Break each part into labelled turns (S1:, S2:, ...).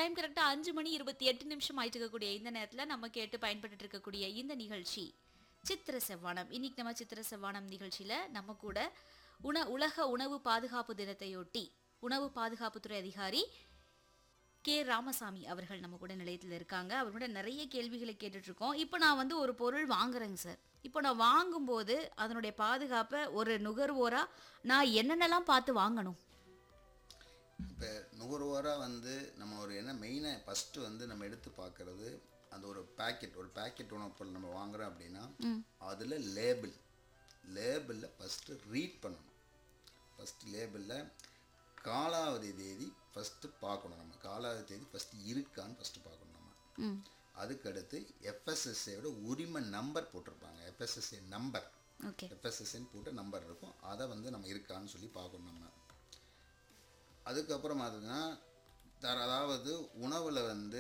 S1: time கரெக்டாக அஞ்சு மணி இருபத்தி எட்டு நிமிஷம் ஆயிட்டு இருக்கக்கூடிய இந்த நேரத்தில் நம்ம கேட்டு பயன்பட்டு இருக்கக்கூடிய இந்த நிகழ்ச்சி சித்திர செவ்வானம் இன்னைக்கு நம்ம சித்திர செவ்வானம் நிகழ்ச்சியில் நம்ம கூட உண உலக உணவு பாதுகாப்பு தினத்தையொட்டி உணவு பாதுகாப்புத்துறை அதிகாரி கே ராமசாமி அவர்கள் நம்ம கூட நிலையத்தில் இருக்காங்க அவர்களோட நிறைய கேள்விகளை கேட்டுட்டு இருக்கோம் இப்போ நான் வந்து ஒரு பொருள் வாங்குறேங்க சார் இப்போ நான் வாங்கும்போது அதனுடைய பாதுகாப்பை ஒரு நுகர்வோரா நான் என்னென்னலாம் பார்த்து வாங்கணும்
S2: இப்போ நுகர்வோராக வந்து நம்ம ஒரு என்ன மெயினாக ஃபஸ்ட்டு வந்து நம்ம எடுத்து பார்க்கறது அந்த ஒரு பேக்கெட் ஒரு பேக்கெட் உணவுப் பொருள் நம்ம வாங்குறோம் அப்படின்னா அதில் லேபிள் லேபிளில் ஃபஸ்ட்டு ரீட் பண்ணணும் ஃபஸ்ட்டு லேபிளில் காலாவதி தேதி ஃபஸ்ட்டு பார்க்கணும் நம்ம காலாவதி தேதி ஃபஸ்ட்டு இருக்கான்னு ஃபஸ்ட்டு பார்க்கணும் நம்ம
S1: ம்
S2: அதுக்கடுத்து எஃப்எஸ்எஸ்ஏயோட உரிமை நம்பர் போட்டிருப்பாங்க எஃப்எஸ்எஸ்ஏ நம்பர்
S1: ஓகே
S2: எஃப்எஸ்எஸ்ன்னு போட்டு நம்பர் இருக்கும் அதை வந்து நம்ம இருக்கான்னு சொல்லி பார்க்கணும் நம்ம அதுக்கப்புறம் பார்த்தீங்கன்னா தர அதாவது உணவில் வந்து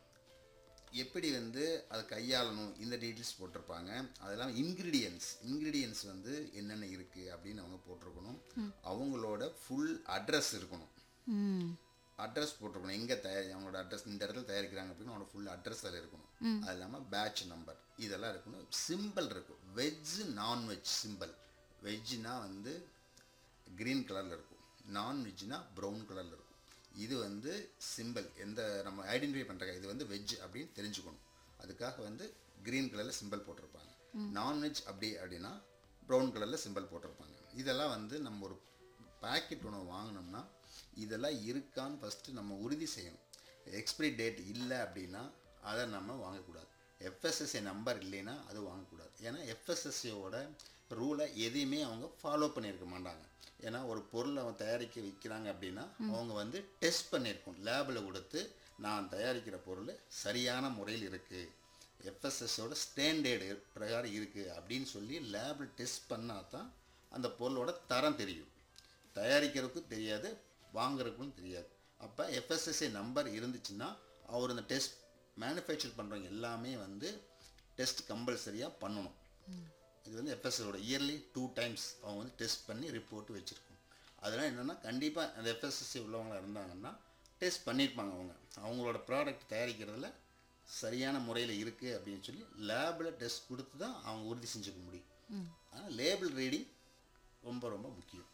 S2: எப்படி வந்து அதை கையாளணும் இந்த டீட்டெயில்ஸ் போட்டிருப்பாங்க அதெல்லாம் இன்க்ரீடியன்ஸ் இன்க்ரீடியன்ஸ் வந்து என்னென்ன இருக்குது அப்படின்னு அவங்க போட்டிருக்கணும் அவங்களோட ஃபுல் அட்ரஸ் இருக்கணும்
S1: ம்
S2: அட்ரஸ் போட்டிருக்கணும் எங்கே தயாரி அவங்களோட அட்ரஸ் இந்த இடத்துல தயாரிக்கிறாங்க அப்படின்னு அவங்களோட ஃபுல் அட்ரஸ் அதில் இருக்கணும் அது இல்லாமல் பேட்ச் நம்பர் இதெல்லாம் இருக்கணும் சிம்பிள் இருக்கும் வெஜ் நான்வெஜ் சிம்பிள் வெஜ்னா வந்து க்ரீன் கலரில் இருக்கும் நான்வெஜ்னா ப்ரௌன் கலரில் இருக்கும் இது வந்து சிம்பிள் எந்த நம்ம ஐடென்டிஃபை பண்ணுற இது வந்து வெஜ் அப்படின்னு தெரிஞ்சுக்கணும் அதுக்காக வந்து க்ரீன் கலரில் சிம்பிள் போட்டிருப்பாங்க நான்வெஜ் அப்படி அப்படின்னா ப்ரௌன் கலரில் சிம்பிள் போட்டிருப்பாங்க இதெல்லாம் வந்து நம்ம ஒரு பாக்கெட் உணவு வாங்கினோம்னா இதெல்லாம் இருக்கான்னு ஃபஸ்ட்டு நம்ம உறுதி செய்யணும் எக்ஸ்பிரி டேட் இல்லை அப்படின்னா அதை நம்ம வாங்கக்கூடாது எஃப்எஸ்எஸ்ஏ நம்பர் இல்லைன்னா அது வாங்கக்கூடாது ஏன்னா எஃப்எஸ்எஸ்ஏவோட ரூலை எதையுமே அவங்க ஃபாலோ பண்ணியிருக்க மாட்டாங்க ஏன்னா ஒரு பொருளை அவங்க தயாரிக்க விற்கிறாங்க அப்படின்னா அவங்க வந்து டெஸ்ட் பண்ணியிருக்கணும் லேபில் கொடுத்து நான் தயாரிக்கிற பொருள் சரியான முறையில் இருக்குது எஃப்எஸ்எஸோட ஸ்டாண்டர்டு பிரகாரம் இருக்குது அப்படின்னு சொல்லி லேபில் டெஸ்ட் பண்ணால் தான் அந்த பொருளோட தரம் தெரியும் தயாரிக்கிறதுக்கும் தெரியாது வாங்குறதுக்கும் தெரியாது அப்போ எஃப்எஸ்எஸ்ஏ நம்பர் இருந்துச்சுன்னா அவர் இந்த டெஸ்ட் மேனுஃபேக்சர் பண்ணுறவங்க எல்லாமே வந்து டெஸ்ட் கம்பல்சரியாக பண்ணணும் இது வந்து எஃப்எஸ்எஸோட இயர்லி டூ டைம்ஸ் அவங்க வந்து டெஸ்ட் பண்ணி ரிப்போர்ட் வச்சுருக்கணும் அதெல்லாம் என்னென்னா கண்டிப்பாக அந்த எஃப்எஸ்எஸ்சி உள்ளவங்களா இருந்தாங்கன்னா டெஸ்ட் பண்ணியிருப்பாங்க அவங்க அவங்களோட ப்ராடக்ட் தயாரிக்கிறதுல சரியான முறையில் இருக்குது அப்படின்னு சொல்லி லேபில் டெஸ்ட் கொடுத்து தான் அவங்க உறுதி செஞ்சுக்க முடியும் ஆனால் லேபிள் ரீடிங் ரொம்ப ரொம்ப முக்கியம்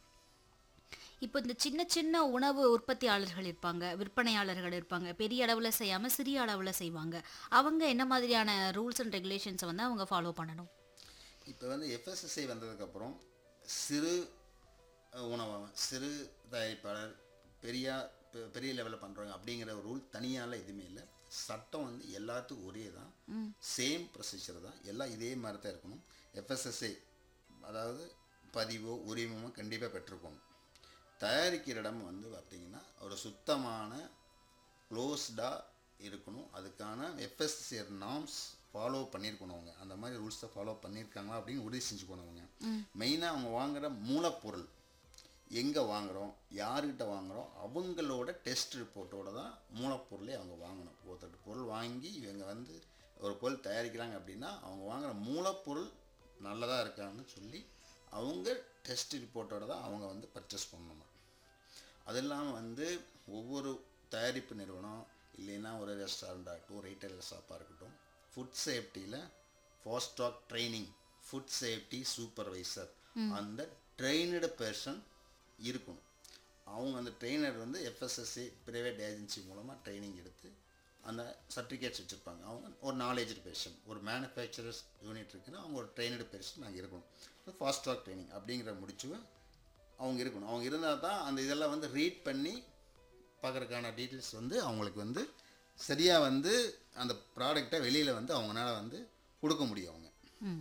S1: இப்போ இந்த சின்ன சின்ன உணவு உற்பத்தியாளர்கள் இருப்பாங்க விற்பனையாளர்கள் இருப்பாங்க பெரிய அளவில் செய்யாமல் சிறிய அளவில் செய்வாங்க அவங்க என்ன மாதிரியான ரூல்ஸ் அண்ட் ரெகுலேஷன்ஸை வந்து அவங்க ஃபாலோ பண்ணணும்
S2: இப்போ வந்து எஃப்எஸ்எஸ்ஐ வந்ததுக்கப்புறம் சிறு அஹ், உணவகம் சிறு தயாரிப்பாளர் பெரிய பெ- பெரிய லெவலில் பண்ணுறவங்க அப்படிங்கிற ரூல் தனியால எதுவுமே இல்லை சட்டம் வந்து எல்லாத்துக்கும் ஒரே தான் சேம் ப்ரொசீஜர் தான் எல்லாம் இதே மாதிரி தான் இருக்கணும் எஃப்எஸ்எஸ்ஐ அதாவது பதிவோ உரிமமோ கண்டிப்பாக பெற்றிருக்கணும் தயாரிக்கிற இடம் வந்து பார்த்திங்கன்னா ஒரு சுத்தமான க்ளோஸ்டாக இருக்கணும் அதுக்கான எஃப்எஸ்சிஆர் நார்ம்ஸ் ஃபாலோ பண்ணியிருக்கணும் அவங்க அந்த மாதிரி ரூல்ஸை ஃபாலோ பண்ணியிருக்காங்களா அப்படின்னு உறுதி செஞ்சுக்கணும் அவங்க மெயினாக அவங்க வாங்குற மூலப்பொருள் எங்கே வாங்குகிறோம் யார்கிட்ட வாங்குகிறோம் அவங்களோட டெஸ்ட் ரிப்போர்ட்டோட தான் மூலப்பொருளே அவங்க வாங்கணும் ஒருத்தர் பொருள் வாங்கி இவங்க வந்து ஒரு பொருள் தயாரிக்கிறாங்க அப்படின்னா அவங்க வாங்குற மூலப்பொருள் நல்லதாக இருக்கான்னு சொல்லி அவங்க டெஸ்ட் ரிப்போர்ட்டோட தான் அவங்க வந்து பர்ச்சேஸ் பண்ணணும் அது இல்லாமல் வந்து ஒவ்வொரு தயாரிப்பு நிறுவனம் இல்லைன்னா ஒரு ரெஸ்டாரண்ட் ஆகட்டும் ரீட்டைல் ஷாப்பாக இருக்கட்டும் ஃபுட் சேஃப்டியில் FoSTaC training food safety supervisor அந்த ட்ரெயினடு பர்சன் இருக்கணும் அவங்க அந்த ட்ரெயினர் வந்து எஃப்எஸ்எஸ்சி ப்ரைவேட் ஏஜென்சி மூலமாக ட்ரைனிங் எடுத்து அந்த சர்டிஃபிகேட்ஸ் வச்சுருப்பாங்க அவங்க ஒரு நாலேஜ் பெர்சன் ஒரு மேனுஃபேக்சரர்ஸ் யூனிட் இருக்குன்னா அவங்க ஒரு ட்ரெயினடு பெர்சன் அங்கே இருக்கணும் ஃபாஸ்ட் ட்ராக் ட்ரைனிங் அப்படிங்கிற முடிச்சு அவங்க இருக்கணும் அவங்க இருந்தால் தான் அந்த இதெல்லாம் வந்து ரீட் பண்ணி பார்க்குறதுக்கான டீட்டெயில்ஸ் வந்து அவங்களுக்கு வந்து சரியாக வந்து அந்த ப்ராடக்டை வெளியில் வந்து அவங்களால வந்து கொடுக்க முடியும் அவங்க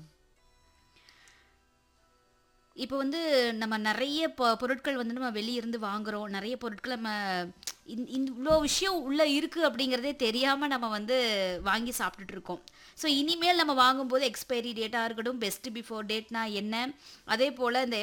S1: இப்போ வந்து நம்ம நிறைய பொ- பொருட்கள் வந்து நம்ம வெளியிருந்து வாங்குறோம் நிறைய பொருட்கள் நம்ம இந்த- இந்த இவ்வளோ விஷயம் உள்ள இருக்கு அப்படிங்கிறதே தெரியாம நம்ம வந்து வாங்கி சாப்பிட்டுட்டு இருக்கோம் ஸோ இனிமேல் நம்ம வாங்கும்போது எக்ஸ்பைரி டேட்டாக இருக்கட்டும் பெஸ்ட் பிஃபோர் டேட்னா என்ன அதே போல் இந்த